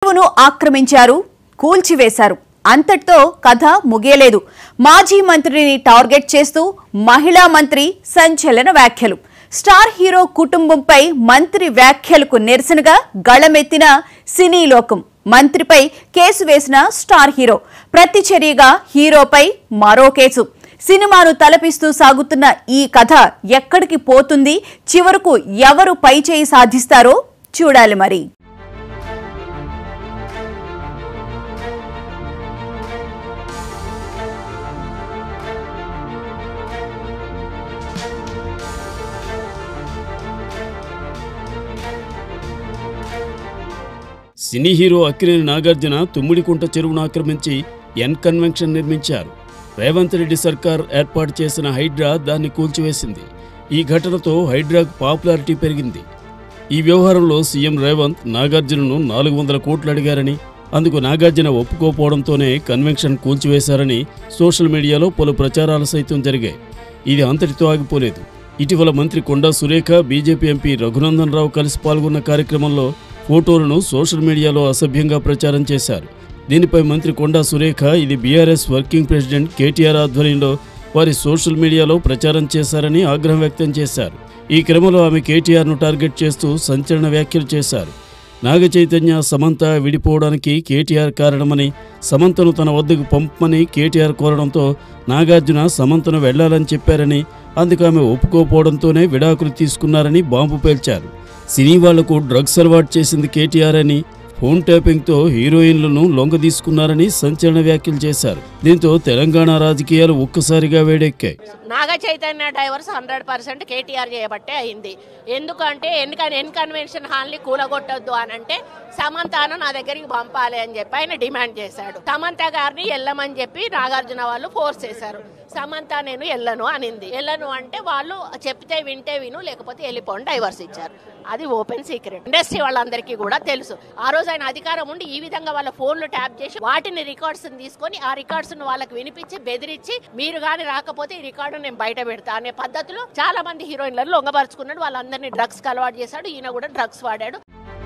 చెరువును ఆక్రమించారు కూల్చివేశారు అంతటితో కథ ముగియలేదు మాజీ మంత్రిని టార్గెట్ చేస్తూ మహిళా మంత్రి సంచలన వ్యాఖ్యలు స్టార్ హీరో కుటుంబంపై మంత్రి వ్యాఖ్యలకు నిరసనగా గళమెత్తిన సినీ లోకం మంత్రిపై కేసు వేసిన స్టార్ హీరో ప్రతిచర్యగా హీరోపై మరో కేసు సినిమాను తలపిస్తూ సాగుతున్న ఈ కథ ఎక్కడికి పోతుంది చివరకు ఎవరు పైచేయి సాధిస్తారో చూడాలి మరి సినీ హీరో అక్కినేని నాగార్జున తుమ్మిడికుంట చెరువును ఆక్రమించి ఎన్ కన్వెన్షన్ నిర్మించారు రేవంత్ రెడ్డి సర్కార్ ఏర్పాటు చేసిన హైడ్రా దాన్ని కూల్చివేసింది ఈ ఘటనతో హైడ్రాకు పాపులారిటీ పెరిగింది ఈ వ్యవహారంలో సీఎం రేవంత్ నాగార్జునను నాలుగు వందల కోట్లు అడిగారని అందుకు నాగార్జున ఒప్పుకోపోవడంతోనే కన్వెన్షన్ కూల్చివేశారని సోషల్ మీడియాలో పలు ప్రచారాలు సైతం జరిగాయి ఇది అంతటితో ఆగిపోలేదు ఇటీవల మంత్రి కొండా సురేఖ బీజేపీ ఎంపీ రఘునందన్ రావు కలిసి పాల్గొన్న కార్యక్రమంలో ఫోటోలను సోషల్ మీడియాలో అసభ్యంగా ప్రచారం చేశారు దీనిపై మంత్రి కొండా సురేఖ ఇది బీఆర్ఎస్ వర్కింగ్ ప్రెసిడెంట్ కేటీఆర్ ఆధ్వర్యంలో వారి సోషల్ మీడియాలో ప్రచారం చేశారని ఆగ్రహం వ్యక్తం చేశారు ఈ క్రమంలో ఆమె కేటీఆర్ను టార్గెట్ చేస్తూ సంచలన వ్యాఖ్యలు చేశారు నాగ చైతన్య సమంత విడిపోవడానికి కేటీఆర్ కారణమని సమంతను తన వద్దకు పంపమని కేటీఆర్ కోరడంతో నాగార్జున సమంతను వెళ్లాలని చెప్పారని అందుకు ఆమె ఒప్పుకోపోవడంతోనే విడాకులు తీసుకున్నారని బాంబు పేల్చారు సినీ వాళ్లకు డ్రగ్స్ అలవాటు చేసింది కేటీఆర్ అని ఫోన్ ట్యాపింగ్తో హీరోయిన్లను లొంగదీసుకున్నారని సంచలన వ్యాఖ్యలు చేశారు దీంతో తెలంగాణ రాజకీయాలు ఒక్కసారిగా వేడెక్కాయి Naga Chaitanya divorce hundred percent KTR చేయబట్టే అయింది ఎందుకంటే ఎన్నిక ఎన్ కన్వెన్షన్ హాల్ని కూలగొట్టొద్దు అని అంటే సమంతను నా దగ్గరికి పంపాలి అని చెప్పి ఆయన డిమాండ్ చేశాడు సమంత గారిని వెళ్ళమని చెప్పి నాగార్జున వాళ్ళు ఫోర్స్ చేశారు సమంత నేను వెళ్ళను అనింది వెళ్ళను అంటే వాళ్ళు చెప్తే వింటే విను లేకపోతే వెళ్ళిపోండి డైవర్స్ ఇచ్చారు అది ఓపెన్ సీక్రెట్ ఇండస్ట్రీ వాళ్ళందరికీ కూడా తెలుసు ఆ రోజు ఆయన అధికారం ఉండి ఈ విధంగా వాళ్ళ ఫోన్లు ట్యాప్ చేసి వాటిని రికార్డ్స్ తీసుకొని ఆ రికార్డ్స్ వాళ్ళకి వినిపించి బెదిరించి మీరు కానీ రాకపోతే ఈ రికార్డు నేను బయట పెడతా అనే పద్ధతిలో చాలా మంది హీరోయిన్లను లొంగపరుచుకున్నాడు వాళ్ళందరినీ డ్రగ్స్ అలవాటు చేశాడు ఈయన కూడా డ్రగ్స్ వాడాడు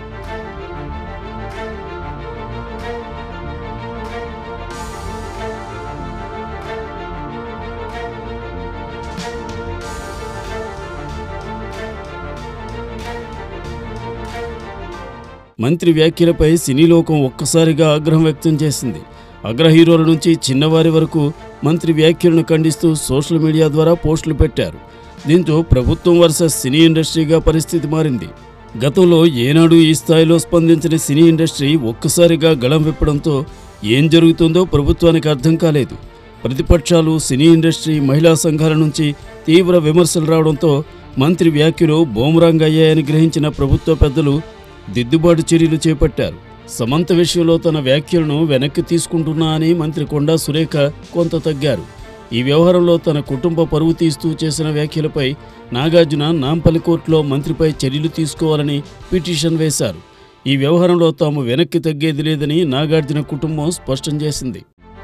మంత్రి వ్యాఖ్యలపై సినీ లోకం ఒక్కసారిగా ఆగ్రహం వ్యక్తం చేసింది అగ్ర హీరోల నుంచి చిన్నవారి వరకు మంత్రి వ్యాఖ్యలను ఖండిస్తూ సోషల్ మీడియా ద్వారా పోస్టులు పెట్టారు దీంతో ప్రభుత్వం వర్సెస్ సినీ ఇండస్ట్రీగా పరిస్థితి మారింది గతంలో ఏనాడు ఈ స్థాయిలో స్పందించిన సినీ ఇండస్ట్రీ ఒక్కసారిగా గళం విప్పడంతో ఏం జరుగుతుందో ప్రభుత్వానికి అర్థం కాలేదు ప్రతిపక్షాలు సినీ ఇండస్ట్రీ మహిళా సంఘాల నుంచి తీవ్ర విమర్శలు రావడంతో మంత్రి వ్యాఖ్యలు బోమరాంగ్ అయ్యాయని గ్రహించిన ప్రభుత్వ పెద్దలు దిద్దుబాటు చర్యలు చేపట్టారు సమంత విషయంలో తన వ్యాఖ్యలను వెనక్కి తీసుకుంటున్నా అని మంత్రి కొండా సురేఖ కొంత తగ్గారు ఈ వ్యవహారంలో తన కుటుంబ పరువు తీస్తూ చేసిన వ్యాఖ్యలపై నాగార్జున నాంపల్లి కోర్టులో మంత్రిపై చర్యలు తీసుకోవాలని పిటిషన్ వేశారు ఈ వ్యవహారంలో తాము వెనక్కి తగ్గేది లేదని నాగార్జున కుటుంబం స్పష్టం చేసింది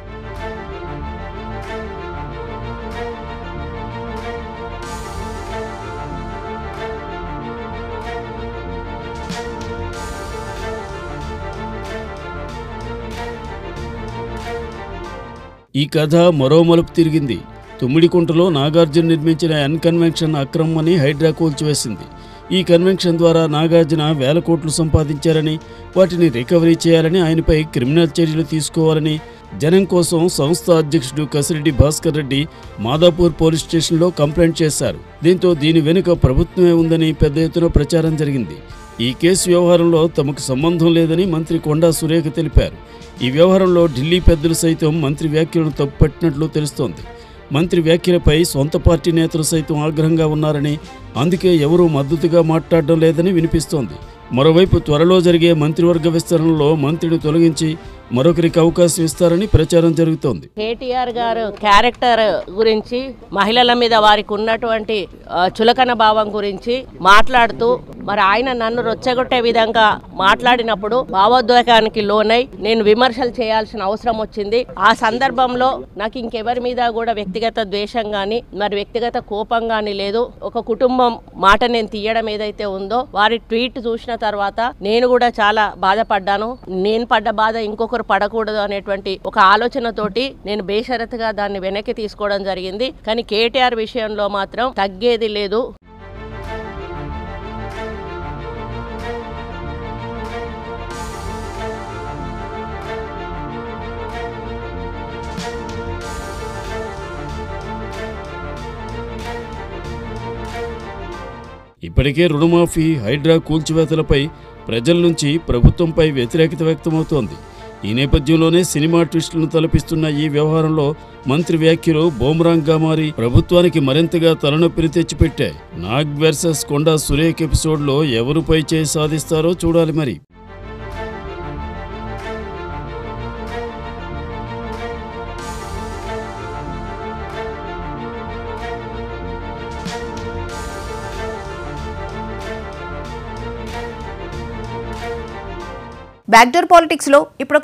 ఈ కథ మరో మలుపు తిరిగింది తుమ్మిడికుంటలో నాగార్జున నిర్మించిన ఎన్ కన్వెన్షన్ అక్రమమని హైడ్రా కూల్చివేసింది ఈ కన్వెన్షన్ ద్వారా నాగార్జున వేల కోట్లు సంపాదించారని వాటిని రికవరీ చేయాలని ఆయనపై క్రిమినల్ చర్యలు తీసుకోవాలని జనం కోసం సంస్థ అధ్యక్షుడు కసిరెడ్డి భాస్కర్ రెడ్డి మాదాపూర్ పోలీస్ స్టేషన్లో కంప్లైంట్ చేశారు దీంతో దీని వెనుక ప్రభుత్వమే ఉందని పెద్ద ఎత్తున ప్రచారం జరిగింది ఈ కేసు వ్యవహారంలో తమకు సంబంధం లేదని మంత్రి కొండా సురేఖ తెలిపారు ఈ వ్యవహారంలో ఢిల్లీ పెద్దలు సైతం మంత్రి వ్యాఖ్యలను తప్పుపట్టినట్లు తెలుస్తోంది మంత్రి వ్యాఖ్యలపై సొంత పార్టీ నేతలు సైతం ఆగ్రహంగా ఉన్నారని అందుకే ఎవరూ మద్దతుగా మాట్లాడడం లేదని వినిపిస్తోంది మరోవైపు త్వరలో జరిగే మంత్రివర్గ విస్తరణలో మంత్రిని తొలగించి మరొకరికి అవకాశం ఇస్తారని ప్రచారం జరుగుతోంది కేటీఆర్ గారు క్యారెక్టర్ గురించి మహిళల మీద వారికి ఉన్నటువంటి ఆ, చులకన భావం గురించి మాట్లాడుతూ మరి ఆయన నన్ను రొచ్చగొట్టే విధంగా మాట్లాడినప్పుడు భావోద్వేగానికి లోనై నేను విమర్శలు చేయాల్సిన అవసరం వచ్చింది ఆ సందర్భంలో నాకు ఇంకెవరి మీద కూడా వ్యక్తిగత ద్వేషం కానీ మరి వ్యక్తిగత కోపం కానీ లేదు ఒక కుటుంబ కుటుంబం మాట నేను తీయడం ఏదైతే ఉందో వారి ట్వీట్ చూసిన తర్వాత నేను కూడా చాలా బాధపడ్డాను నేను పడ్డ బాధ ఇంకొకరు పడకూడదు అనేటువంటి ఒక ఆలోచనతోటి నేను బేషరతుగా దాన్ని వెనక్కి తీసుకోవడం జరిగింది కానీ కేటీఆర్ విషయంలో మాత్రం తగ్గేది లేదు ఇప్పటికే రుణమాఫీ హైడ్రా కూల్చివేతలపై ప్రజల నుంచి ప్రభుత్వంపై వ్యతిరేకత వ్యక్తమవుతోంది ఈ నేపథ్యంలోనే సినిమా ట్విస్టులను తలపిస్తున్న ఈ వ్యవహారంలో మంత్రి వ్యాఖ్యలు బోమ్రాంగ్గా మారి ప్రభుత్వానికి మరింతగా తలనొప్పిని తెచ్చిపెట్టాయి నాగ్ వెర్సెస్ కొండా సురేఖ్ ఎపిసోడ్లో ఎవరుపై చేయి సాధిస్తారో చూడాలి మరి బ్యాక్డోర్ పాలిటిక్స్ లో ఇప్పుడు